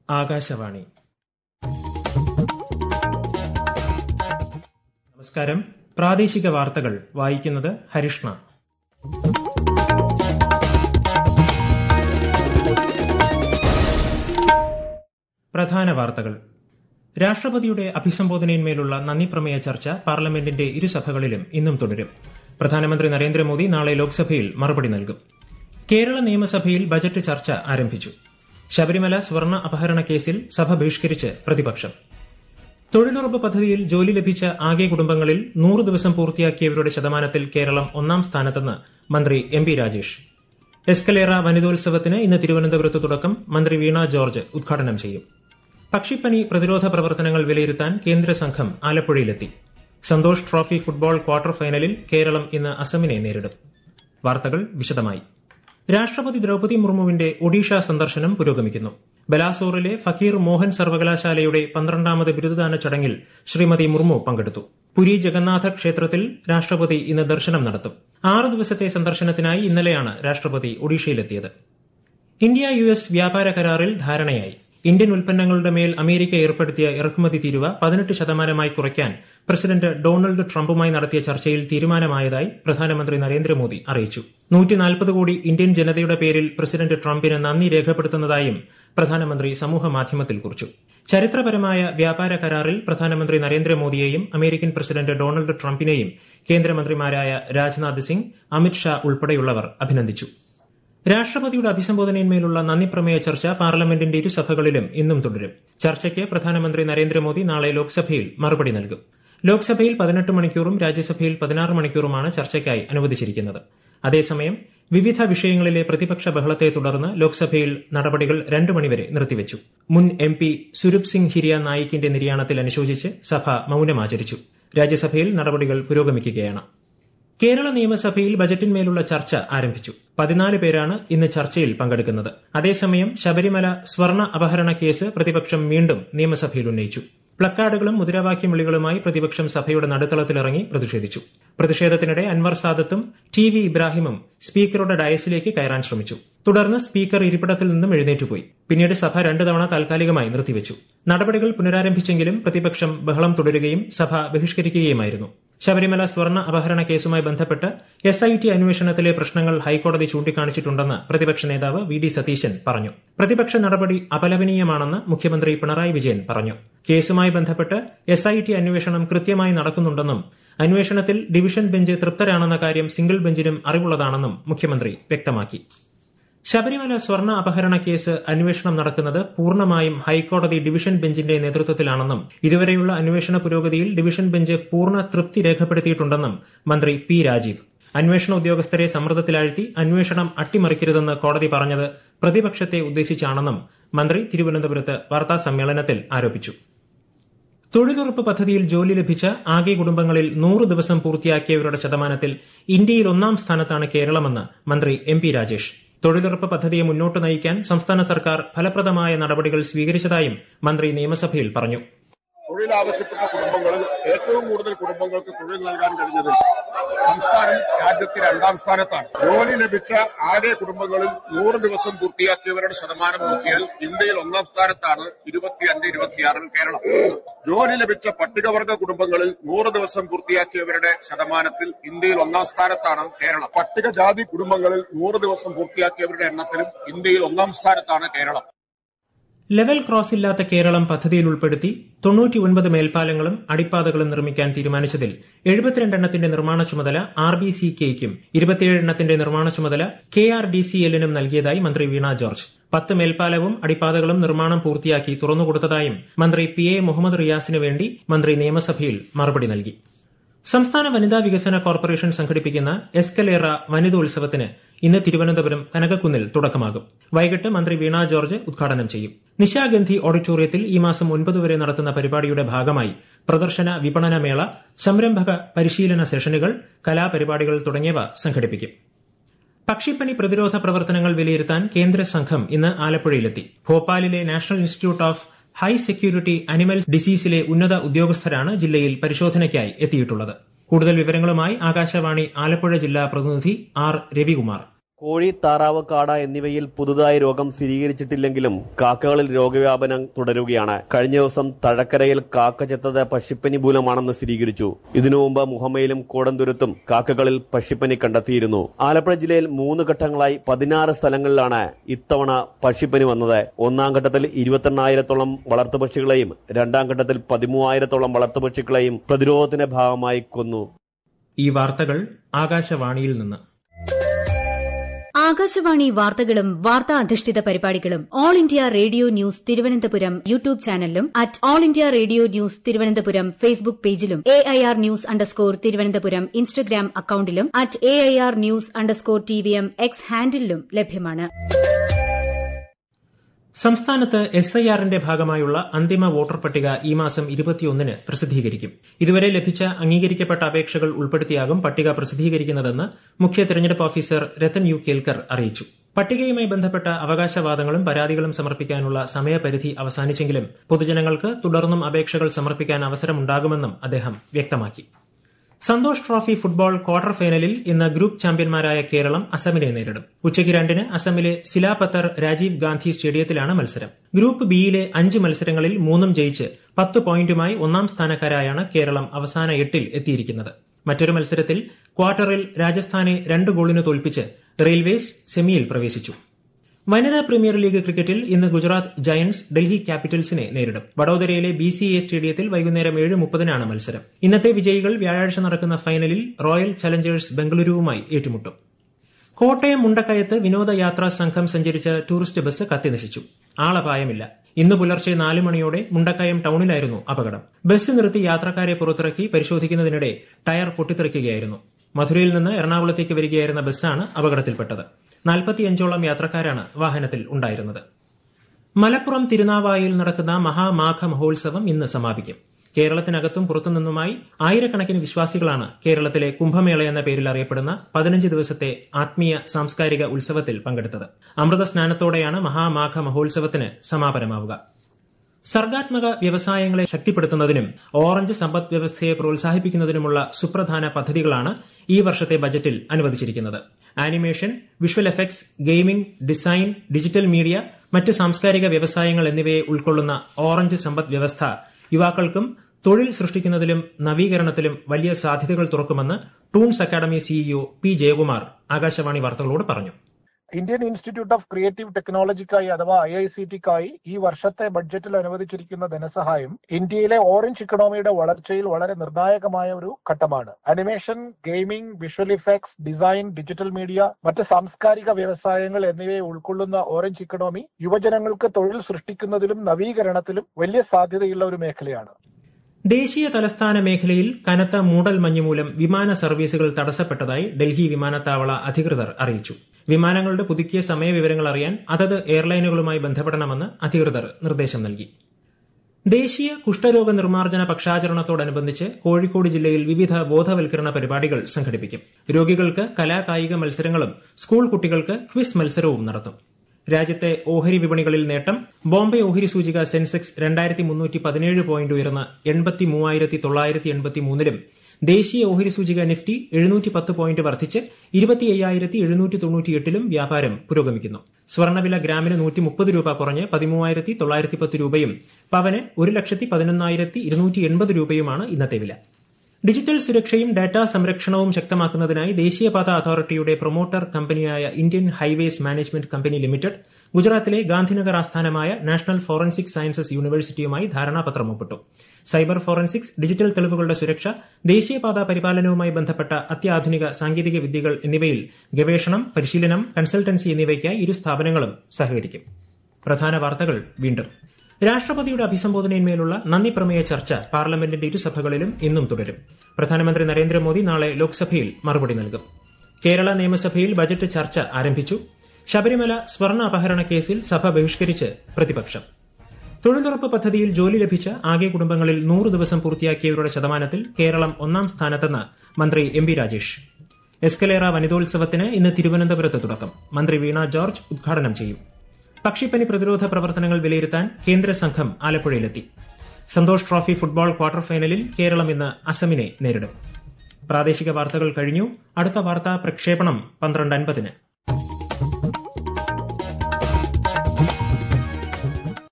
ആകാശവാണി നമസ്കാരം പ്രാദേശിക വാർത്തകൾ വായിക്കുന്നത് ഹരിഷ്ണ പ്രധാന വാർത്തകൾ രാഷ്ട്രപതിയുടെ അഭിസംബോധനയിന്മേലുള്ള നന്ദി പ്രമേയ ചർച്ച പാർലമെന്റിന്റെ ഇരുസഭകളിലും ഇന്നും തുടരും പ്രധാനമന്ത്രി നരേന്ദ്രമോദി നാളെ ലോക്സഭയിൽ മറുപടി നൽകും കേരള നിയമസഭയിൽ ബജറ്റ് ചർച്ച ആരംഭിച്ചു ശബരിമല സ്വർണ്ണ അപഹരണ കേസിൽ സഭ ബഹിഷ്കരിച്ച് പ്രതിപക്ഷം തൊഴിലുറപ്പ് പദ്ധതിയിൽ ജോലി ലഭിച്ച ആകെ കുടുംബങ്ങളിൽ നൂറ് ദിവസം പൂർത്തിയാക്കിയവരുടെ ശതമാനത്തിൽ കേരളം ഒന്നാം സ്ഥാനത്തെന്ന് മന്ത്രി എം പി രാജേഷ് എസ്കലേറ വനിതോത്സവത്തിന് ഇന്ന് തിരുവനന്തപുരത്ത് തുടക്കം മന്ത്രി വീണ ജോർജ് ഉദ്ഘാടനം ചെയ്യും പക്ഷിപ്പനി പ്രതിരോധ പ്രവർത്തനങ്ങൾ വിലയിരുത്താൻ കേന്ദ്ര സംഘം ആലപ്പുഴയിലെത്തി സന്തോഷ് ട്രോഫി ഫുട്ബോൾ ക്വാർട്ടർ ഫൈനലിൽ കേരളം ഇന്ന് അസമിനെ നേരിടും വാർത്തകൾ വിശദമായി രാഷ്ട്രപതി ദ്രൌപതി മുർമുവിന്റെ ഒഡീഷ സന്ദർശനം പുരോഗമിക്കുന്നു ബലാസോറിലെ ഫക്കീർ മോഹൻ സർവകലാശാലയുടെ പന്ത്രണ്ടാമത് ബിരുദദാന ചടങ്ങിൽ ശ്രീമതി മുർമു പങ്കെടുത്തു പുരി ജഗന്നാഥ ക്ഷേത്രത്തിൽ രാഷ്ട്രപതി ഇന്ന് ദർശനം നടത്തും ആറ് ദിവസത്തെ സന്ദർശനത്തിനായി ഇന്നലെയാണ് രാഷ്ട്രപതി ഒഡീഷയിലെത്തിയത് ഇന്ത്യ യു എസ് വ്യാപാര കരാറിൽ ധാരണയായി ഇന്ത്യൻ ഉൽപ്പന്നങ്ങളുടെ മേൽ അമേരിക്ക ഏർപ്പെടുത്തിയ ഇറക്കുമതി തീരുവ പതിനെട്ട് ശതമാനമായി കുറയ്ക്കാൻ പ്രസിഡന്റ് ഡൊണാൾഡ് ട്രംപുമായി നടത്തിയ ചർച്ചയിൽ തീരുമാനമായതായി പ്രധാനമന്ത്രി നരേന്ദ്രമോദി അറിയിച്ചു നൂറ്റിനാൽപ്പത് കോടി ഇന്ത്യൻ ജനതയുടെ പേരിൽ പ്രസിഡന്റ് ട്രംപിന് നന്ദി രേഖപ്പെടുത്തുന്നതായും പ്രധാനമന്ത്രി സമൂഹമാധ്യമത്തിൽ കുറിച്ചു ചരിത്രപരമായ വ്യാപാര കരാറിൽ പ്രധാനമന്ത്രി നരേന്ദ്രമോദിയെയും അമേരിക്കൻ പ്രസിഡന്റ് ഡൊണാൾഡ് ട്രംപിനെയും കേന്ദ്രമന്ത്രിമാരായ രാജ്നാഥ് സിംഗ് അമിത് ഷാ ഉൾപ്പെടെയുള്ളവർ അഭിനന്ദിച്ചു രാഷ്ട്രപതിയുടെ അഭിസംബോധനയിന്മേലുള്ള നന്ദി പ്രമേയ ചർച്ച പാർലമെന്റിന്റെ ഇരുസഭകളിലും ഇന്നും തുടരും ചർച്ചയ്ക്ക് പ്രധാനമന്ത്രി നരേന്ദ്രമോദി നാളെ ലോക്സഭയിൽ മറുപടി നൽകും ലോക്സഭയിൽ പതിനെട്ട് മണിക്കൂറും രാജ്യസഭയിൽ പതിനാറ് മണിക്കൂറുമാണ് ചർച്ചയ്ക്കായി അനുവദിച്ചിരിക്കുന്നത് അതേസമയം വിവിധ വിഷയങ്ങളിലെ പ്രതിപക്ഷ ബഹളത്തെ തുടർന്ന് ലോക്സഭയിൽ നടപടികൾ രണ്ടു മണിവരെ നിർത്തിവച്ചു മുൻ എം പി സുരൂപ് സിംഗ് ഹിരിയ നായിക്കിന്റെ നിര്യാണത്തിൽ അനുശോചിച്ച് സഭ മൌനമാചരിച്ചു രാജ്യസഭയിൽ നടപടികൾ പുരോഗമിക്കുകയാണ് കേരള നിയമസഭയിൽ ബജറ്റിന്മേലുള്ള ചർച്ച ആരംഭിച്ചു പതിനാല് പേരാണ് ഇന്ന് ചർച്ചയിൽ പങ്കെടുക്കുന്നത് അതേസമയം ശബരിമല സ്വർണ്ണ അപഹരണ കേസ് പ്രതിപക്ഷം വീണ്ടും നിയമസഭയിൽ ഉന്നയിച്ചു പ്ലക്കാർഡുകളും മുദ്രാവാക്യം വിളികളുമായി പ്രതിപക്ഷം സഭയുടെ നടുത്തളത്തിലിറങ്ങി പ്രതിഷേധിച്ചു പ്രതിഷേധത്തിനിടെ അൻവർ സാദത്തും ടി വി ഇബ്രാഹിമും സ്പീക്കറുടെ ഡയസിലേക്ക് കയറാൻ ശ്രമിച്ചു തുടർന്ന് സ്പീക്കർ ഇരിപ്പിടത്തിൽ നിന്നും എഴുന്നേറ്റുപോയി പിന്നീട് സഭ രണ്ടു തവണ താൽക്കാലികമായി നിർത്തിവച്ചു നടപടികൾ പുനരാരംഭിച്ചെങ്കിലും പ്രതിപക്ഷം ബഹളം തുടരുകയും സഭ ബഹിഷ്കരിക്കുകയുമായിരുന്നു ശബരിമല സ്വർണ്ണ അപഹരണ കേസുമായി ബന്ധപ്പെട്ട് എസ് ഐ ടി അന്വേഷണത്തിലെ പ്രശ്നങ്ങൾ ഹൈക്കോടതി ചൂണ്ടിക്കാണിച്ചിട്ടുണ്ടെന്ന് പ്രതിപക്ഷ നേതാവ് വി ഡി സതീശൻ പറഞ്ഞു പ്രതിപക്ഷ നടപടി അപലപനീയമാണെന്ന് മുഖ്യമന്ത്രി പിണറായി വിജയൻ പറഞ്ഞു കേസുമായി ബന്ധപ്പെട്ട് എസ് ഐ ടി അന്വേഷണം കൃത്യമായി നടക്കുന്നുണ്ടെന്നും അന്വേഷണത്തിൽ ഡിവിഷൻ ബെഞ്ച് തൃപ്തരാണെന്ന കാര്യം സിംഗിൾ ബെഞ്ചിനും അറിവുള്ളതാണെന്നും മുഖ്യമന്ത്രി വ്യക്തമാക്കി ശബരിമല സ്വർണ്ണ അപഹരണ കേസ് അന്വേഷണം നടക്കുന്നത് പൂർണ്ണമായും ഹൈക്കോടതി ഡിവിഷൻ ബെഞ്ചിന്റെ നേതൃത്വത്തിലാണെന്നും ഇതുവരെയുള്ള അന്വേഷണ പുരോഗതിയിൽ ഡിവിഷൻ ബെഞ്ച് പൂർണ്ണ തൃപ്തി രേഖപ്പെടുത്തിയിട്ടുണ്ടെന്നും മന്ത്രി പി രാജീവ് അന്വേഷണ ഉദ്യോഗസ്ഥരെ സമ്മർദ്ദത്തിലാഴ്ത്തി അന്വേഷണം അട്ടിമറിക്കരുതെന്ന് കോടതി പറഞ്ഞത് പ്രതിപക്ഷത്തെ ഉദ്ദേശിച്ചാണെന്നും മന്ത്രി തിരുവനന്തപുരത്ത് വാർത്താ സമ്മേളനത്തിൽ ആരോപിച്ചു തൊഴിലുറപ്പ് പദ്ധതിയിൽ ജോലി ലഭിച്ച ആകെ കുടുംബങ്ങളിൽ നൂറ് ദിവസം പൂർത്തിയാക്കിയവരുടെ ശതമാനത്തിൽ ഇന്ത്യയിൽ ഒന്നാം സ്ഥാനത്താണ് കേരളമെന്ന് മന്ത്രി എം പി രാജേഷ് തൊഴിലുറപ്പ് പദ്ധതിയെ മുന്നോട്ട് നയിക്കാൻ സംസ്ഥാന സർക്കാർ ഫലപ്രദമായ നടപടികൾ സ്വീകരിച്ചതായും മന്ത്രി നിയമസഭയിൽ പറഞ്ഞു തൊഴിൽ ആവശ്യപ്പെട്ട കുടുംബങ്ങളിൽ ഏറ്റവും കൂടുതൽ കുടുംബങ്ങൾക്ക് തൊഴിൽ നൽകാൻ കഴിഞ്ഞതിൽ സംസ്ഥാനം രാജ്യത്തെ രണ്ടാം സ്ഥാനത്താണ് ജോലി ലഭിച്ച ആകെ കുടുംബങ്ങളിൽ നൂറ് ദിവസം പൂർത്തിയാക്കിയവരുടെ ശതമാനം നോക്കിയാൽ ഇന്ത്യയിൽ ഒന്നാം സ്ഥാനത്താണ് ഇരുപത്തിയഞ്ച് ഇരുപത്തിയാറിൽ കേരളം ജോലി ലഭിച്ച പട്ടികവർഗ കുടുംബങ്ങളിൽ നൂറ് ദിവസം പൂർത്തിയാക്കിയവരുടെ ശതമാനത്തിൽ ഇന്ത്യയിൽ ഒന്നാം സ്ഥാനത്താണ് കേരളം പട്ടികജാതി കുടുംബങ്ങളിൽ നൂറ് ദിവസം പൂർത്തിയാക്കിയവരുടെ എണ്ണത്തിലും ഇന്ത്യയിൽ ഒന്നാം സ്ഥാനത്താണ് കേരളം ലെവൽ ക്രോസ് ഇല്ലാത്ത കേരളം പദ്ധതിയിൽ ഉൾപ്പെടുത്തി തൊണ്ണൂറ്റിയൊൻപത് മേൽപ്പാലങ്ങളും അടിപ്പാതകളും നിർമ്മിക്കാൻ തീരുമാനിച്ചതിൽ എഴുപത്തിരണ്ട് എണ്ണത്തിന്റെ നിർമ്മാണ ചുമതല ആർ ബി സി കെയ്ക്കും ഇരുപത്തിയേഴ് എണ്ണത്തിന്റെ നിർമ്മാണ ചുമതല കെ ആർ ഡി സി എല്ലിനും നൽകിയതായി മന്ത്രി വീണ ജോർജ് പത്ത് മേൽപ്പാലവും അടിപ്പാതകളും നിർമ്മാണം പൂർത്തിയാക്കി തുറന്നുകൊടുത്തതായും മന്ത്രി പി എ മുഹമ്മദ് റിയാസിന് വേണ്ടി മന്ത്രി നിയമസഭയിൽ മറുപടി നൽകി സംസ്ഥാന വനിതാ വികസന കോർപ്പറേഷൻ സംഘടിപ്പിക്കുന്ന എസ്കലേറ വനിതോത്സവത്തിന് ഇന്ന് തിരുവനന്തപുരം കനകക്കുന്നിൽ തുടക്കമാകും വൈകിട്ട് മന്ത്രി വീണ ജോർജ് ഉദ്ഘാടനം ചെയ്യും നിശാഗന്ധി ഓഡിറ്റോറിയത്തിൽ ഈ മാസം ഒൻപത് വരെ നടത്തുന്ന പരിപാടിയുടെ ഭാഗമായി പ്രദർശന വിപണന മേള സംരംഭക പരിശീലന സെഷനുകൾ കലാപരിപാടികൾ തുടങ്ങിയവ സംഘടിപ്പിക്കും പക്ഷിപ്പനി പ്രതിരോധ പ്രവർത്തനങ്ങൾ വിലയിരുത്താൻ കേന്ദ്ര സംഘം ഇന്ന് ആലപ്പുഴയിലെത്തി ഭോപ്പാലിലെ national institute of high security animal ഡിസീസിലെ ഉന്നത ഉദ്യോഗസ്ഥരാണ് ജില്ലയിൽ പരിശോധനയ്ക്കായി എത്തിയിട്ടുള്ളത് കൂടുതൽ വിവരങ്ങളുമായി ആകാശവാണി ആലപ്പുഴ ജില്ലാ പ്രതിനിധി ആർ രവികുമാർ കോഴി താറാവ് കാട എന്നിവയിൽ പുതുതായി രോഗം സ്ഥിരീകരിച്ചിട്ടില്ലെങ്കിലും കാക്കകളിൽ രോഗവ്യാപനം തുടരുകയാണ് കഴിഞ്ഞ ദിവസം തഴക്കരയിൽ കാക്ക ചെത്തത് പക്ഷിപ്പനി മൂലമാണെന്ന് സ്ഥിരീകരിച്ചു ഇതിനു മുമ്പ് മുഹമ്മയിലും കോടന്തുരത്തും കാക്കകളിൽ പക്ഷിപ്പനി കണ്ടെത്തിയിരുന്നു ആലപ്പുഴ ജില്ലയിൽ മൂന്ന് ഘട്ടങ്ങളായി പതിനാറ് സ്ഥലങ്ങളിലാണ് ഇത്തവണ പക്ഷിപ്പനി വന്നത് ഒന്നാം ഘട്ടത്തിൽ ഇരുപത്തെണ്ണായിരത്തോളം വളർത്തുപക്ഷികളെയും രണ്ടാം ഘട്ടത്തിൽ പതിമൂവായിരത്തോളം വളർത്തുപക്ഷികളെയും പ്രതിരോധത്തിന്റെ ഭാഗമായി കൊന്നു ഈ വാർത്തകൾ ആകാശവാണിയിൽ നിന്ന് ആകാശവാണി വാർത്തകളും വാർത്താ അധിഷ്ഠിത പരിപാടികളും All India Radio news Thiruvananthapuram YouTube ചാനലിലും at All India Radio news Thiruvananthapuram Facebook പേജിലും A I R news underscore Thiruvananthapuram Instagram അക്കൌണ്ടിലും at A I R news underscore T V M X ഹാൻഡിലും ലഭ്യമാണ് സംസ്ഥാനത്ത് എസ് ഐ ആറിന്റെ ഭാഗമായുള്ള അന്തിമ വോട്ടർ പട്ടിക ഈ മാസം ഇരുപത്തിയൊന്നിന് പ്രസിദ്ധീകരിക്കും ഇതുവരെ ലഭിച്ച അംഗീകരിക്കപ്പെട്ട അപേക്ഷകൾ ഉൾപ്പെടുത്തിയാകും പട്ടിക പ്രസിദ്ധീകരിക്കുന്നതെന്ന് മുഖ്യ തെരഞ്ഞെടുപ്പ് ഓഫീസർ രത്തൻ യു കേൽക്കർ അറിയിച്ചു പട്ടികയുമായി ബന്ധപ്പെട്ട അവകാശവാദങ്ങളും പരാതികളും സമർപ്പിക്കാനുള്ള സമയപരിധി അവസാനിച്ചെങ്കിലും പൊതുജനങ്ങൾക്ക് തുടർന്നും അപേക്ഷകൾ സമർപ്പിക്കാൻ അവസരമുണ്ടാകുമെന്നും അദ്ദേഹം വ്യക്തമാക്കി സന്തോഷ് ട്രോഫി ഫുട്ബോൾ ക്വാർട്ടർ ഫൈനലിൽ ഇന്ന് ഗ്രൂപ്പ് ചാമ്പ്യന്മാരായ കേരളം അസമിനെ നേരിടും ഉച്ചയ്ക്ക് രണ്ടിന് അസമിലെ സിലാപത്തർ രാജീവ് ഗാന്ധി സ്റ്റേഡിയത്തിലാണ് മത്സരം ഗ്രൂപ്പ് ബിയിലെ അഞ്ച് മത്സരങ്ങളിൽ മൂന്നും ജയിച്ച് പത്ത് പോയിന്റുമായി ഒന്നാം സ്ഥാനക്കാരായാണ് കേരളം അവസാന എട്ടിൽ എത്തിയിരിക്കുന്നത് മറ്റൊരു മത്സരത്തിൽ ക്വാർട്ടറിൽ രാജസ്ഥാനെ രണ്ട് ഗോളിന് തോൽപ്പിച്ച് റെയിൽവേസ് സെമിയിൽ പ്രവേശിച്ചു വനിതാ പ്രീമിയർ ലീഗ് ക്രിക്കറ്റിൽ ഇന്ന് ഗുജറാത്ത് ജയന്റ്സ് ഡൽഹി ക്യാപിറ്റൽസിനെ നേരിടും വഡോദരയിലെ ബി സി എ സ്റ്റേഡിയത്തിൽ വൈകുന്നേരം ഏഴ് മുപ്പതിനാണ് മത്സരം ഇന്നത്തെ വിജയികൾ വ്യാഴാഴ്ച നടക്കുന്ന ഫൈനലിൽ റോയൽ ചലഞ്ചേഴ്സ് ബംഗളൂരുവുമായി ഏറ്റുമുട്ടും കോട്ടയം മുണ്ടക്കയത്ത് വിനോദയാത്രാ സംഘം സഞ്ചരിച്ച ടൂറിസ്റ്റ് ബസ് കത്തിനശിച്ചു ആളപായമില്ല ഇന്ന് പുലർച്ചെ നാല് മണിയോടെ മുണ്ടക്കയം ടൌണിലായിരുന്നു അപകടം ബസ് നിർത്തി യാത്രക്കാരെ പുറത്തിറക്കി പരിശോധിക്കുന്നതിനിടെ ടയർ പൊട്ടിത്തെറിക്കുകയായിരുന്നു മധുരയിൽ നിന്ന് എറണാകുളത്തേക്ക് വരികയായിരുന്ന ബസ്സാണ് അപകടത്തിൽപ്പെട്ടത് നാൽപ്പത്തിയഞ്ചോളം യാത്രക്കാരാണ് വാഹനത്തിൽ ഉണ്ടായിരുന്നത് മലപ്പുറം തിരുനാവായിൽ നടക്കുന്ന മഹാമാഘ മഹോത്സവം ഇന്ന് സമാപിക്കും കേരളത്തിനകത്തും പുറത്തുനിന്നുമായി ആയിരക്കണക്കിന് വിശ്വാസികളാണ് കേരളത്തിലെ കുംഭമേള എന്ന പേരിൽ അറിയപ്പെടുന്ന പതിനഞ്ച് ദിവസത്തെ ആത്മീയ സാംസ്കാരിക ഉത്സവത്തിൽ പങ്കെടുത്തത് അമൃത സ്നാനത്തോടെയാണ് മഹാമാഘ മഹോത്സവത്തിന് സമാപനമാവുക സർഗാത്മക വ്യവസായങ്ങളെ ശക്തിപ്പെടുത്തുന്നതിനും ഓറഞ്ച് സമ്പദ് വ്യവസ്ഥയെ പ്രോത്സാഹിപ്പിക്കുന്നതിനുമുള്ള സുപ്രധാന പദ്ധതികളാണ് ഈ വർഷത്തെ ബജറ്റിൽ അനുവദിച്ചിരിക്കുന്നത് animation visual effects gaming design digital media മറ്റ് സാംസ്കാരിക വ്യവസായങ്ങൾ എന്നിവയെ ഉൾക്കൊള്ളുന്ന ഓറഞ്ച് സമ്പദ് വ്യവസ്ഥ യുവാക്കൾക്കും തൊഴിൽ സൃഷ്ടിക്കുന്നതിലും നവീകരണത്തിലും വലിയ സാധ്യതകൾ തുറക്കുമെന്ന് Toons academy CEO P Jayakumar Akashvani വാർത്തകളോട് പറഞ്ഞു ഇന്ത്യൻ ഇൻസ്റ്റിറ്റ്യൂട്ട് ഓഫ് ക്രിയേറ്റീവ് ടെക്നോളജിക്കായി അഥവാ ഐ ഐ സി ടിക്കായി ഈ വർഷത്തെ ബഡ്ജറ്റിൽ അനുവദിച്ചിരിക്കുന്ന ധനസഹായം ഇന്ത്യയിലെ ഓറഞ്ച് ഇക്കണോമിയുടെ വളർച്ചയിൽ വളരെ നിർണായകമായ ഒരു ഘട്ടമാണ് animation gaming visual effects design digital media മറ്റ് സാംസ്കാരിക വ്യവസായങ്ങൾ എന്നിവയെ ഉൾക്കൊള്ളുന്ന ഓറഞ്ച് ഇക്കണോമി യുവജനങ്ങൾക്ക് തൊഴിൽ സൃഷ്ടിക്കുന്നതിലും നവീകരണത്തിലും വലിയ സാധ്യതയുള്ള ഒരു മേഖലയാണ് ദേശീയ തലസ്ഥാന മേഖലയിൽ കനത്ത മൂടൽ മഞ്ഞുമൂലം വിമാന സർവീസുകൾ തടസ്സപ്പെട്ടതായി ഡൽഹി വിമാനത്താവള അധികൃതർ അറിയിച്ചു വിമാനങ്ങളുടെ പുതുക്കിയ സമയവിവരങ്ങൾ അറിയാൻ അതത് എയർലൈനുകളുമായി ബന്ധപ്പെടണമെന്ന് അധികൃതർ നിർദ്ദേശം നൽകി ദേശീയ കുഷ്ഠരോഗ നിർമ്മാർജ്ജന പക്ഷാചരണത്തോടനുബന്ധിച്ച് കോഴിക്കോട് ജില്ലയിൽ വിവിധ ബോധവൽക്കരണ പരിപാടികൾ സംഘടിപ്പിക്കും രോഗികൾക്ക് കലാകായിക മത്സരങ്ങളും സ്കൂൾ കുട്ടികൾക്ക് ക്വിസ് മത്സരവും നടത്തും രാജ്യത്തെ ഓഹരി വിപണികളിൽ നേട്ടം ബോംബെ ഓഹരി സൂചിക സെൻസെക്സ് രണ്ടായിരത്തി മുന്നൂറ്റി പതിനേഴ് പോയിന്റ് ഉയർന്ന് എൺപത്തി മൂവായിരത്തി തൊള്ളായിരത്തി എൺപത്തി മൂന്നിലും ദേശീയ ഓഹരി സൂചിക നിഫ്റ്റി എഴുന്നൂറ്റി പത്ത് പോയിന്റ് വർദ്ധിച്ച് ഇരുപത്തി അയ്യായിരത്തി എഴുന്നൂറ്റി തൊണ്ണൂറ്റിയെട്ടിലും വ്യാപാരം പുരോഗമിക്കുന്നു സ്വർണ്ണവില ഗ്രാമിന് നൂറ്റി മുപ്പത് രൂപ കുറഞ്ഞ് പതിമൂവായിരത്തി തൊള്ളായിരത്തി പത്ത് രൂപയും പവന് ഒരു ലക്ഷത്തി പതിനൊന്നായിരത്തി ഇരുന്നൂറ്റി എൺപത് രൂപയുമാണ് ഇന്നത്തെ വില ഡിജിറ്റൽ സുരക്ഷയും ഡാറ്റാ സംരക്ഷണവും ശക്തമാക്കുന്നതിനായി ദേശീയപാത അതോറിറ്റിയുടെ പ്രൊമോട്ടർ കമ്പനിയായ Indian highways management company limited ഗുജറാത്തിലെ ഗാന്ധിനഗർ ആസ്ഥാനമായ നാഷണൽ ഫോറൻസിക് സയൻസസ് യൂണിവേഴ്സിറ്റിയുമായി ധാരണാപത്രം ഒപ്പിട്ടു സൈബർ ഫോറൻസിക്സ് ഡിജിറ്റൽ തെളിവുകളുടെ സുരക്ഷ ദേശീയപാത പരിപാലനവുമായി ബന്ധപ്പെട്ട അത്യാധുനിക സാങ്കേതിക വിദ്യകൾ എന്നിവയിൽ ഗവേഷണം പരിശീലനം കൺസൾട്ടൻസി എന്നിവയ്ക്കായി ഇരു സ്ഥാപനങ്ങളും സഹകരിക്കും പ്രധാന വാർത്തകൾ വീണ്ടും രാഷ്ട്രപതിയുടെ അഭിസംബോധനയിന്മേലുള്ള നന്ദി പ്രമേയ ചർച്ച പാർലമെന്റിന്റെ ഇരുസഭകളിലും ഇന്നും തുടരും പ്രധാനമന്ത്രി നരേന്ദ്രമോദി നാളെ ലോക്സഭയിൽ മറുപടി നൽകും കേരള നിയമസഭയിൽ ബജറ്റ് ചർച്ച ആരംഭിച്ചു ശബരിമല സ്വർണ്ണ അപഹരണ കേസിൽ സഭ ബഹിഷ്കരിച്ച് പ്രതിപക്ഷം തൊഴിലുറപ്പ് പദ്ധതിയിൽ ജോലി ലഭിച്ച ആകെ കുടുംബങ്ങളിൽ നൂറ് ദിവസം പൂർത്തിയാക്കിയവരുടെ ശതമാനത്തിൽ കേരളം ഒന്നാം സ്ഥാനത്തെന്ന് മന്ത്രി എം പി രാജേഷ് എസ്കലേറ വനിതോത്സവത്തിന് ഇന്ന് തിരുവനന്തപുരത്ത് തുടക്കം മന്ത്രി വീണ ജോർജ് ഉദ്ഘാടനം ചെയ്യും പക്ഷിപ്പനി പ്രതിരോധ പ്രവർത്തനങ്ങൾ വിലയിരുത്താൻ കേന്ദ്ര സംഘം ആലപ്പുഴയിലെത്തി സന്തോഷ് ട്രോഫി ഫുട്ബോൾ ക്വാർട്ടർ ഫൈനലിൽ കേരളം ഇന്ന് അസമിനെ നേരിടും പ്രാദേശിക വാർത്തകൾ കഴിഞ്ഞു അടുത്ത വാർത്താ പ്രക്ഷേപണം പന്ത്രണ്ട് അൻപതിന്